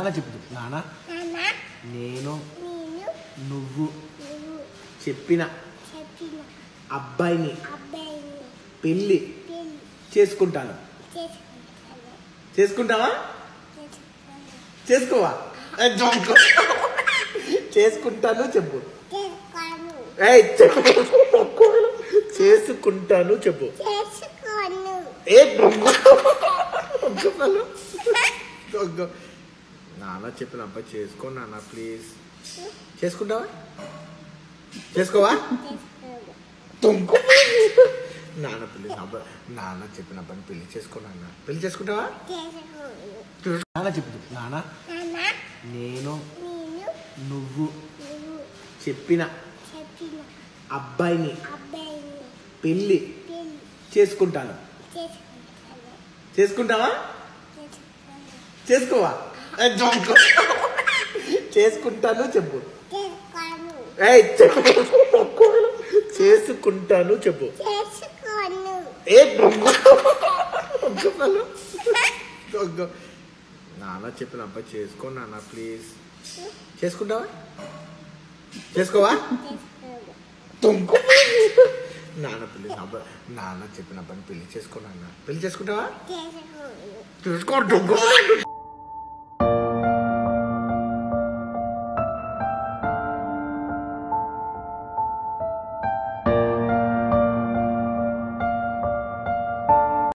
నాన్న చెప్పు నాన్న నాన్న నేను నేను నువ్వు నువ్వు చెప్పిన చెప్పిన అబ్బాయిని అబ్బాయిని పెళ్లి పెళ్లి చేసుకుంటాను చేసుకుంటాను చేసుకుంటావా చేసుకుంటాను చేసుకోవా ఏ, జోకు. చేసుకుంటాను చెప్పు చేసుకోను ఏయ్, చెప్పు. చేసుకుంటాను చెప్పు చేసుకోను ఏ దొంగ. దొంగ. దొంగ. నాన్న చెప్పిన అబ్బాయి చేసుకో నాన్న ప్లీజ్ చేసుకుంటావా చేసుకోవా చేసుకోను దొంగ. నాన్న ప్లీజ్ అబ్బాయి నాన్న చెప్పిన అబ్బాయిని పెళ్లి చేసుకో నాన్న పెళ్లి చేసుకుంటావా చేసుకోను నాన్న చెప్పు నాన్న నాన్న నేను నేను నువ్వు నువ్వు చెప్పిన చెప్పిన అబ్బాయిని అబ్బాయిని పెళ్లి పెళ్లి చేసుకుంటాను చేసుకుంటాను చేసుకుంటావా చేసుకోను చేసుకోవా ఏ, దొంగ. చేసుకుంటాను చెప్పు చేసుకోను ఏయ్, చెప్పు. చేసుకుంటాను చెప్పు చేసుకోను ఏ దొంగ. దొంగ. దొంగ. నాన్న చెప్పిన అబ్బాయి చేసుకో నాన్న ప్లీజ్ చేసుకుంటావా చేసుకోవా చేసుకోను దొంగ. నాన్న ప్లీజ్ అబ్బాయి నాన్న చెప్పిన అబ్బాయిని పెళ్లి చేసుకో నాన్న పెళ్లి చేసుకుంటావా చేసుకోను చేసుకో దొంగ.